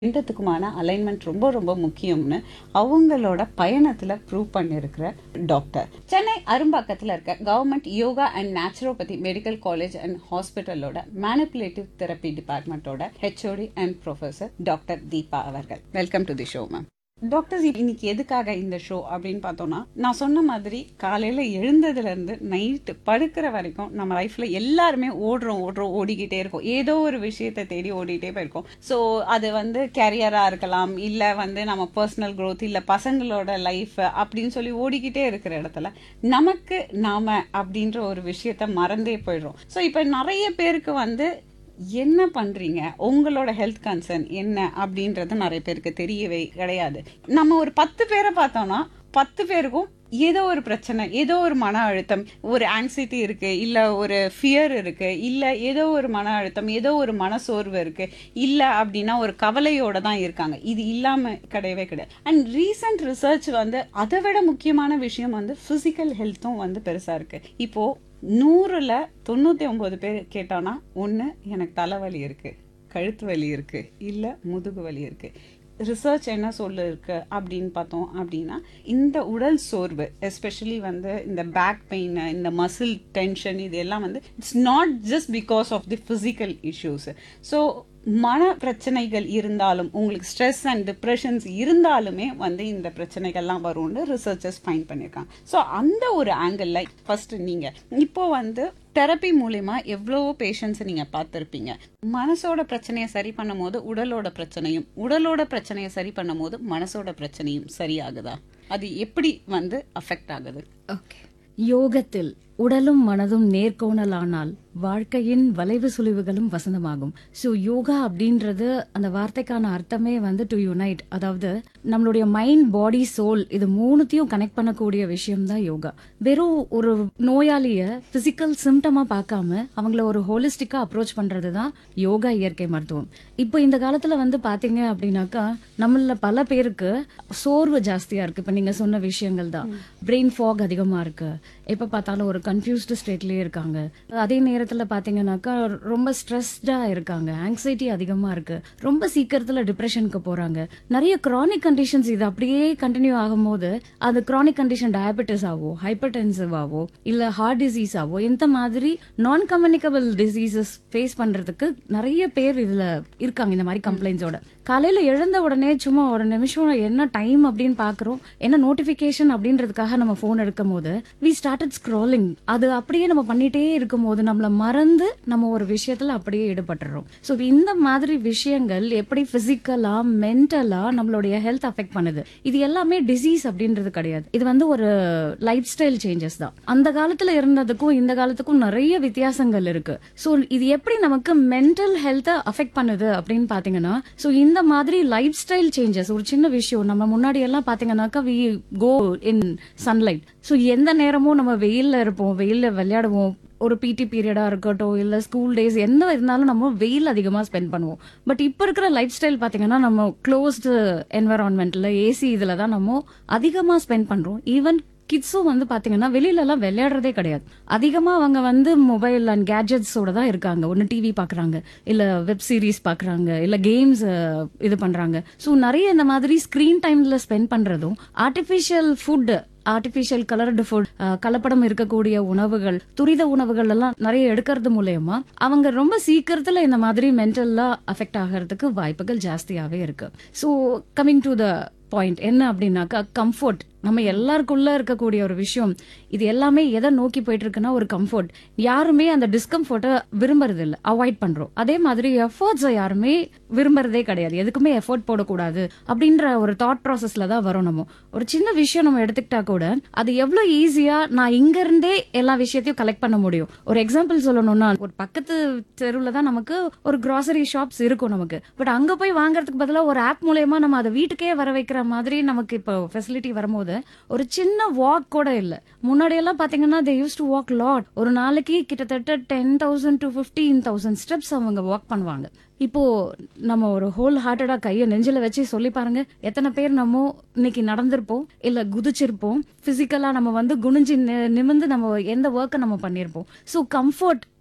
ரெண்டுத்துக்குமான alignment ரொம்ப ரொம்ப முக்கியம்னு அவங்களோட பயணத்துல ப்ரூவ் பண்ணியிருக்கிற டாக்டர் சென்னை அரும்பாக்கத்தில் இருக்க government yoga and naturopathy medical college and ஹாஸ்பிட்டலோட மேனிப்புலேட்டிவ் தெரப்பி டிபார்ட்மெண்ட்டோட HOD and professor doctor Deepa அவர்கள் welcome to the show ma'am doctor இன்னைக்கு எதுக்காக இந்த ஷோ அப்படின்னு பார்த்தோம்னா நான் சொன்ன மாதிரி காலையில எழுந்ததுல இருந்து நைட்டு படுக்கிற வரைக்கும் நம்ம லைஃப்ல எல்லாருமே ஓடுறோம் ஓடுறோம் ஓடிக்கிட்டே இருக்கோம் ஏதோ ஒரு விஷயத்தை தேடி ஓடிட்டே போயிருக்கோம் ஸோ அது வந்து கேரியரா இருக்கலாம் இல்ல வந்து நம்ம பர்சனல் growth இல்ல பசங்களோட லைஃப் அப்படின்னு சொல்லி ஓடிக்கிட்டே இருக்கிற இடத்துல நமக்கு நாம அப்படின்ற ஒரு விஷயத்த மறந்தே போயிடுறோம் ஸோ இப்போ நிறைய பேருக்கு வந்து என்ன பண்றீங்க உங்களோட ஹெல்த் கன்சர்ன் என்ன அப்படின்றது நிறைய பேருக்கு தெரியவே கிடையாது நம்ம ஒரு பத்து பேரை பார்த்தோம்னா பத்து பேருக்கும் ஏதோ ஒரு பிரச்சனை ஏதோ ஒரு மன அழுத்தம் ஒரு ஆங்ஸைட்டி இருக்கு இல்ல ஒரு ஃபியர் இருக்கு இல்ல ஏதோ ஒரு மன அழுத்தம் ஏதோ ஒரு மனசோர்வு இருக்கு இல்ல அப்படின்னா ஒரு கவலையோட தான் இருக்காங்க இது இல்லாம கிடையவே கிடையாது அண்ட் ரீசன்ட் ரிசர்ச் வந்து அதை விட முக்கியமான விஷயம் வந்து பிசிக்கல் ஹெல்த்தும் வந்து பெருசா இருக்கு இப்போ நூறுல தொண்ணூத்தி ஒன்பது பேர் கேட்டானா ஒண்ணு எனக்கு தலைவலி இருக்கு கழுத்து வலி இருக்கு இல்ல முதுகு வலி இருக்கு ரிசர்ச் என்ன சொல்ல இருக்கு அப்படின்னு பார்த்தோம் அப்படின்னா இந்த உடல் சோர்வு எஸ்பெஷலி வந்து இந்த பேக் பெயின் இந்த மசில் டென்ஷன் இது எல்லாம் வந்து it's not just because of the physical issues so மன பிரச்சனைகள் இருந்தாலும் உங்களுக்கு ஸ்ட்ரெஸ் அண்ட் டிப்ரெஷன்ஸ் இருந்தாலுமே வந்து இந்த பிரச்சனைகள்லாம் வரும்னு ரிசர்ச்சர்ஸ் ஃபைன் பண்ணியிருக்காங்க ஸோ அந்த ஒரு ஆங்கிளில் ஃபர்ஸ்ட் நீங்கள் இப்போ வந்து தெரப்பி மூலிமா எவ்வளவோ பேஷண்ட்ஸை நீங்கள் பார்த்துருப்பீங்க மனசோட பிரச்சனையை சரி பண்ணும் போது உடலோட பிரச்சனையும் உடலோட பிரச்சனையை சரி பண்ணும் போது மனசோட பிரச்சனையும் சரியாகுதா அது எப்படி வந்து அஃபெக்ட் ஆகுது ஓகே யோகத்தில் உடலும் மனதும் நேர்கோணலானால் வாழ்க்கையின் வளைவு சுழிவுகளும் வசந்தமாகும் ஸோ யோகா அப்படின்றது அந்த வார்த்தைக்கான அர்த்தமே வந்து டு யுனைட் அதாவது நம்மளுடைய மைண்ட் பாடி சோல் இது மூணுத்தையும் கனெக்ட் பண்ணக்கூடிய விஷயம் தான் யோகா வெறும் ஒரு நோயாளிய பிசிக்கல் சிம்டமா பார்க்காம அவங்கள ஒரு ஹோலிஸ்டிக்கா அப்ரோச் பண்றது தான் யோகா இயற்கை மருத்துவம் இப்போ இந்த காலத்துல வந்து பாத்தீங்க அப்படின்னாக்கா நம்மள பல பேருக்கு சோர்வு ஜாஸ்தியா இருக்கு இப்ப நீங்க சொன்ன விஷயங்கள் தான் பிரெயின் ஃபாக் அதிகமா இருக்கு எப்ப பார்த்தாலும் ஒரு கன்ஃபியூஸ்டு ஸ்டேட்லயே இருக்காங்க அதே நேரத்துல பாத்தீங்கன்னாக்கா ரொம்ப ஸ்ட்ரெஸ்டா இருக்காங்க ஆங்ஸைட்டி அதிகமா இருக்கு ரொம்ப சீக்கிரத்துல டிப்ரெஷனுக்கு போறாங்க நிறைய கிரானிக் கண்டிஷன்ஸ் இது அப்படியே கண்டினியூ ஆகும்போது அது கிரானிக் கண்டிஷன் டயபெட்டிஸ் ஆவோ ஹைப்பர் டென்சிவ் ஆவோ இல்ல ஹார்ட் டிசீஸ் ஆவோ இந்த மாதிரி நான் கம்யூனிகபிள் டிசீசஸ் ஃபேஸ் பண்றதுக்கு நிறைய பேர் இதுல இருக்காங்க இந்த மாதிரி கம்ப்ளைண்ட்ஸோட காலையில எழுந்த உடனே சும்மா ஒரு நிமிஷம் என்ன டைம் அப்படின்னு பாக்குறோம் என்ன நோட்டிபிகேஷன் அப்படின்றதுக்காக நம்ம போன் எடுக்கும் போது வி ஸ்டார்டட் ஸ்க்ரோலிங் அது அப்படியே நம்ம பண்ணிட்டே இருக்கும் போது நம்மள மறந்து நம்ம ஒரு விஷயத்துல அப்படியே ஈடுபட்டுறோம் ஸோ இந்த மாதிரி விஷயங்கள் எப்படி பிசிக்கலா மென்டலா நம்மளுடைய ஹெல்த் அஃபெக்ட் பண்ணுது இது எல்லாமே டிசீஸ் அப்படின்றது கிடையாது இது வந்து ஒரு லைஃப் ஸ்டைல் சேஞ்சஸ் தான் அந்த காலத்துல இருந்ததுக்கும் இந்த காலத்துக்கும் நிறைய வித்தியாசங்கள் இருக்கு ஸோ இது எப்படி நமக்கு மென்டல் ஹெல்த்தை அஃபெக்ட் பண்ணுது அப்படின்னு பாத்தீங்கன்னா ஸோ இந்த மாதிரி லைஃப் ஸ்டைல் சேஞ்சஸ் ஒரு சின்ன விஷயம் நம்ம முன்னாடி எல்லாம் பாத்தீங்கன்னாக்கா we go in sunlight so எந்த நேரமும் நம்ம வெயில்ல இருப்போம் வெயில்ல விளையாடுவோம் ஒரு பிடி பீரியடா இருக்கட்டும் இல்ல ஸ்கூல் டேஸ் எந்த இருந்தாலும் நம்ம வெயில் அதிகமா ஸ்பெண்ட் பண்ணுவோம் பட் இப்ப இருக்கிற லைஃப் ஸ்டைல் பாத்தீங்கன்னா நம்ம க்ளோஸ்டு என்வரான்மெண்ட்ல ஏசி இதுல தான் நம்ம அதிகமா ஸ்பெண்ட் பண்றோம் ஈவன் கிட்ஸும் வந்து பாத்தீங்கன்னா வெளியில எல்லாம் விளையாடுறதே கிடையாது அதிகமா அவங்க வந்து மொபைல் அண்ட் கேஜெட்ஸோட தான் இருக்காங்க ஒன்னு டிவி பாக்குறாங்க இல்ல வெப் சீரிஸ் பாக்குறாங்க இல்ல கேம்ஸ் இது பண்றாங்க ஸோ நிறைய இந்த மாதிரி ஸ்கிரீன் டைம்ல ஸ்பெண்ட் பண்றதும் artificial food artificial coloured food கலப்படம் இருக்கக்கூடிய உணவுகள் துரித உணவுகள் எல்லாம் நிறைய எடுக்கிறது மூலயமா அவங்க ரொம்ப சீக்கிரத்துல இந்த மாதிரி மென்டல்லா அஃபெக்ட் ஆகிறதுக்கு வாய்ப்புகள் ஜாஸ்தியாவே இருக்கு so coming to the point என்ன அப்படின்னாக்கா கம்ஃபர்ட் நம்ம எல்லாருக்குள்ள இருக்கக்கூடிய ஒரு விஷயம் இது எல்லாமே எதை நோக்கி போயிட்டு இருக்குன்னா ஒரு கம்ஃபர்ட் யாருமே அந்த டிஸ்கம்ஃபர்ட்டை விரும்புறது இல்ல அவாய்ட் பண்றோம் அதே மாதிரி எஃபர்ட்ஸை யாருமே விரும்புறதே கிடையாது எதுக்குமே எஃபோர்ட் போடக்கூடாது அப்படின்ற ஒரு தாட் ப்ராசஸ்ல தான் வரும் நம்ம ஒரு சின்ன விஷயம் நம்ம எடுத்துக்கிட்டா கூட அது எவ்வளவு ஈஸியா நான் இங்க இருந்தே எல்லா விஷயத்தையும் கலெக்ட் பண்ண முடியும் ஒரு எக்ஸாம்பிள் சொல்லணும்னா ஒரு பக்கத்து தெருவுல தான் நமக்கு ஒரு கிராசரி ஷாப்ஸ் இருக்கும் நமக்கு பட் அங்க போய் வாங்குறதுக்கு பதிலாக ஒரு ஆப் மூலயமா நம்ம அதை வீட்டுக்கே வர வைக்கிற மாதிரி நமக்கு இப்போ ஃபெசிலிட்டி வரும்போது ஒரு சின்ன வாக் கூட இல்ல முன்னாடி எல்லாம் பாத்தீங்கன்னா they use to walk lot ஒரு நாளைக்கு கிட்டத்தட்ட ten thousand to fifteen thousand steps அவங்க வாக் பண்ணுவாங்க இப்போ நம்ம ஒரு ஹோல் ஹார்ட்டடா கையை நெஞ்சில வச்சு சொல்லி பாருங்க எத்தனை பேர் நம்ம இன்னைக்கு நடந்திருப்போம் இல்ல குதிச்சிருப்போம் பிசிக்கலா நம்ம வந்து குனிஞ்சு நி- நிமிர்ந்து நம்ம எந்த ஒர்க்கை நம்ம பண்ணியிருப்போம் ஸோ கம்ஃபர்ட்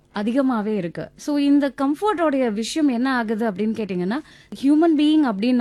அதிகமாவே இருக்கு ஸோ இந்த கம்ஃபர்ட்டோடைய விஷயம் என்ன ஆகுது அப்படின்னு கேட்டிங்கன்னா ஹியூமன் பீயிங் அப்படின்னு